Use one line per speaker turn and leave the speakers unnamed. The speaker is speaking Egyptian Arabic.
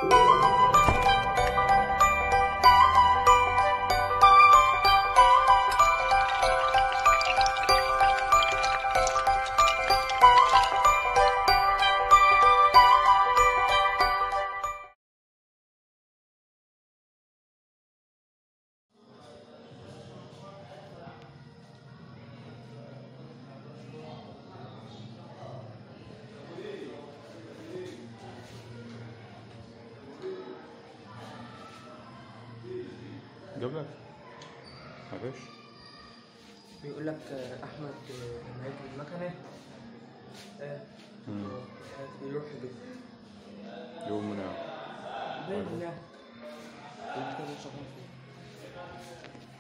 جاب لك معلش
بيقول لك آه، احمد آه، لما يجي المكنه آه،
مم.
بيروح يجيب
يوم من
باين يعني انت كده شغال فيه